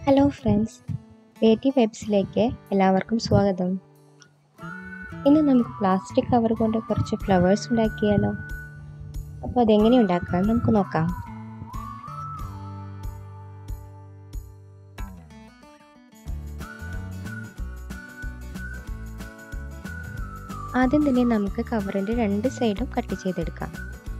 hello friends creative വെബ്സിലേക്ക് എല്ലാവർക്കും സ്വാഗതം ഇന്ന് നമുക്ക് പ്ലാസ്റ്റിക് കവർ കൊണ്ട് കുറച്ച് ഫ്ലവേഴ്സ് ഉണ്ടാക്കിയാലോ അപ്പോൾ അതെങ്ങനെ ഉണ്ടാക്കാം നമുക്ക് നോക്കാം ആദ്യം തന്നെ നമുക്ക് കവറിൻ്റെ രണ്ട് സൈഡും കട്ട് ചെയ്തെടുക്കാം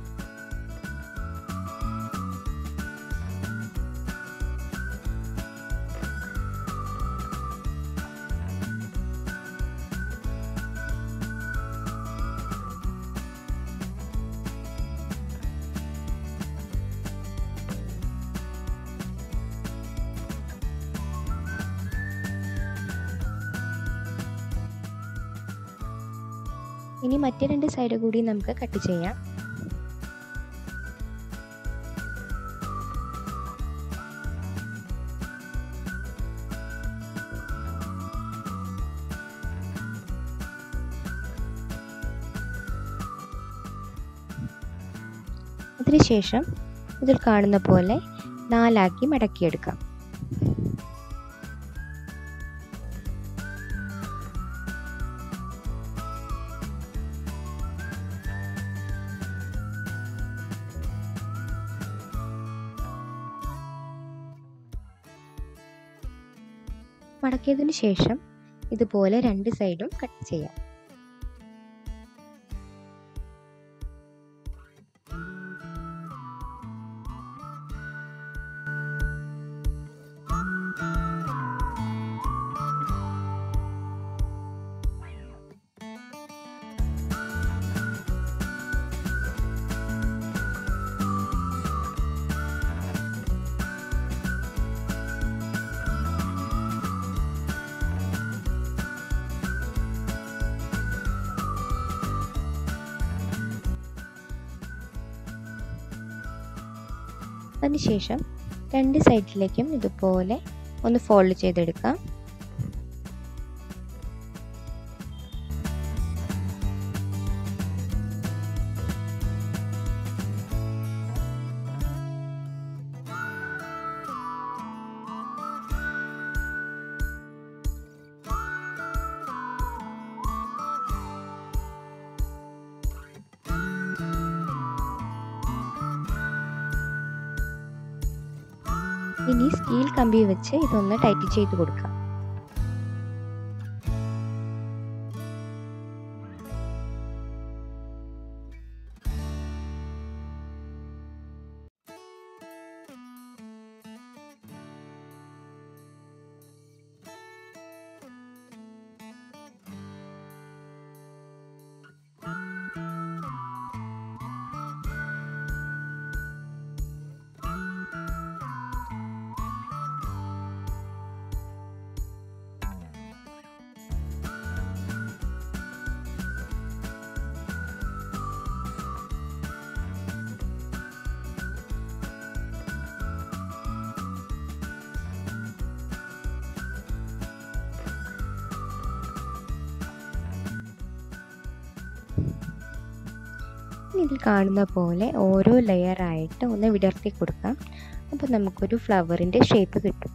ഇനി മറ്റേ രണ്ട് സൈഡ് കൂടി നമുക്ക് കട്ട് ചെയ്യാം അതിനുശേഷം ഇതിൽ കാണുന്ന പോലെ നാലാക്കി മടക്കിയെടുക്കാം മടക്കിയതിനു ശേഷം ഇതുപോലെ രണ്ട് സൈഡും കട്ട് ചെയ്യാം അതിനുശേഷം രണ്ട് സൈഡിലേക്കും ഇതുപോലെ ഒന്ന് ഫോൾഡ് ചെയ്തെടുക്കാം ഇനി സ്റ്റീൽ കമ്പി വെച്ച് ഇതൊന്ന് ടൈറ്റ് ചെയ്ത് കൊടുക്കാം ഇതിൽ കാണുന്ന പോലെ ഓരോ ലെയറായിട്ട് ഒന്ന് വിടർത്തി കൊടുക്കാം അപ്പോൾ നമുക്കൊരു ഫ്ലവറിൻ്റെ ഷേപ്പ് കിട്ടും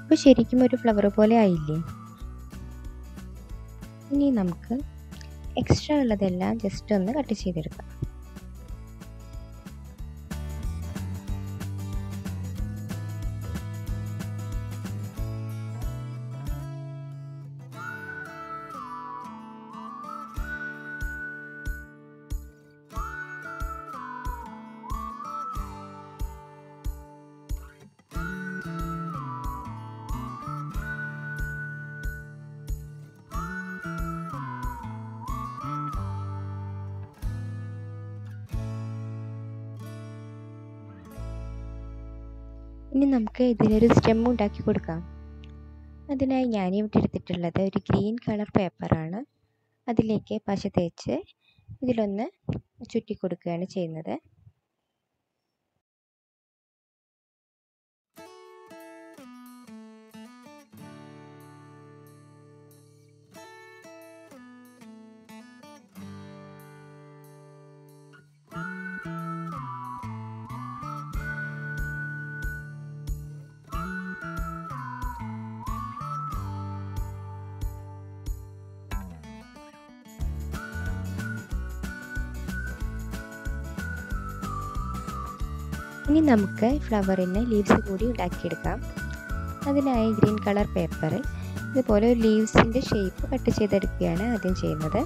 ഇപ്പോൾ ശരിക്കും ഒരു ഫ്ലവർ പോലെ ആയില്ലേ ഇനി നമുക്ക് എക്സ്ട്രാ ഉള്ളതെല്ലാം ജസ്റ്റ് ഒന്ന് കട്ട് ചെയ്തെടുക്കാം ഇനി നമുക്ക് ഇതിനൊരു സ്റ്റെം ഉണ്ടാക്കി കൊടുക്കാം അതിനായി ഞാനിവിടെ എടുത്തിട്ടുള്ളത് ഒരു ഗ്രീൻ കളർ പേപ്പറാണ് അതിലേക്ക് പശ തേച്ച് ഇതിലൊന്ന് ചുറ്റി കൊടുക്കുകയാണ് ചെയ്യുന്നത് ഇനി നമുക്ക് ഫ്ലവറിന് ലീവ്സ് കൂടി ഉണ്ടാക്കിയെടുക്കാം അതിനായി ഗ്രീൻ കളർ പേപ്പറിൽ ഇതുപോലെ ഒരു ലീവ്സിൻ്റെ ഷേപ്പ് കട്ട് ചെയ്തെടുക്കുകയാണ് ആദ്യം ചെയ്യുന്നത്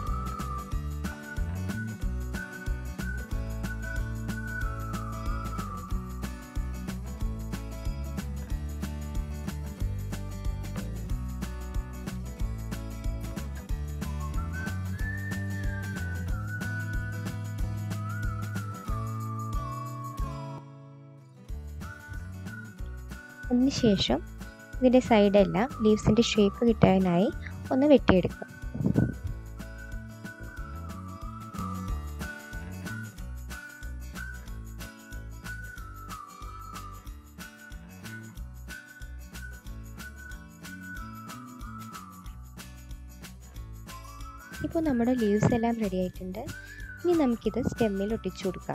അതിനുശേഷം ഇതിൻ്റെ സൈഡെല്ലാം ലീവ്സിൻ്റെ ഷേപ്പ് കിട്ടാനായി ഒന്ന് വെട്ടിയെടുക്കുക ഇപ്പോൾ നമ്മുടെ ലീവ്സ് എല്ലാം റെഡി ആയിട്ടുണ്ട് ഇനി നമുക്കിത് സ്റ്റെമ്മിൽ ഒട്ടിച്ചു കൊടുക്കാം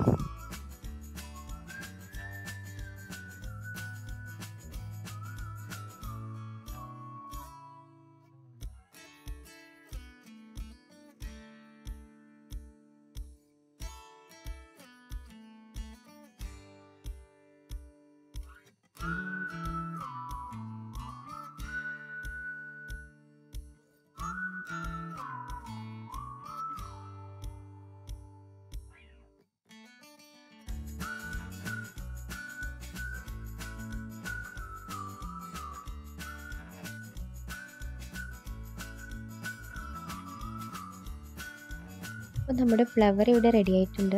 അപ്പോൾ നമ്മുടെ ഫ്ലവർ ഇവിടെ റെഡി ആയിട്ടുണ്ട്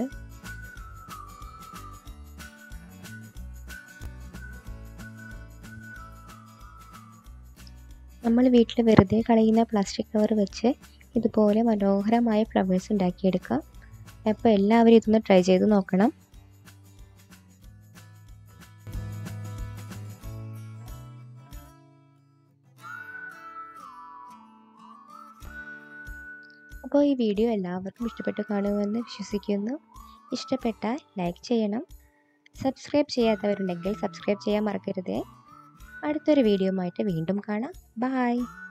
നമ്മൾ വീട്ടിൽ വെറുതെ കളയുന്ന പ്ലാസ്റ്റിക് കവർ വെച്ച് ഇതുപോലെ മനോഹരമായ ഫ്ലവേഴ്സ് ഉണ്ടാക്കിയെടുക്കാം അപ്പോൾ എല്ലാവരും ഇതൊന്ന് ട്രൈ ചെയ്ത് നോക്കണം അപ്പോൾ ഈ വീഡിയോ എല്ലാവർക്കും ഇഷ്ടപ്പെട്ട് കാണുമെന്ന് വിശ്വസിക്കുന്നു ഇഷ്ടപ്പെട്ടാൽ ലൈക്ക് ചെയ്യണം സബ്സ്ക്രൈബ് ചെയ്യാത്തവരുണ്ടെങ്കിൽ സബ്സ്ക്രൈബ് ചെയ്യാൻ മറക്കരുതേ അടുത്തൊരു വീഡിയോ ആയിട്ട് വീണ്ടും കാണാം ബായ്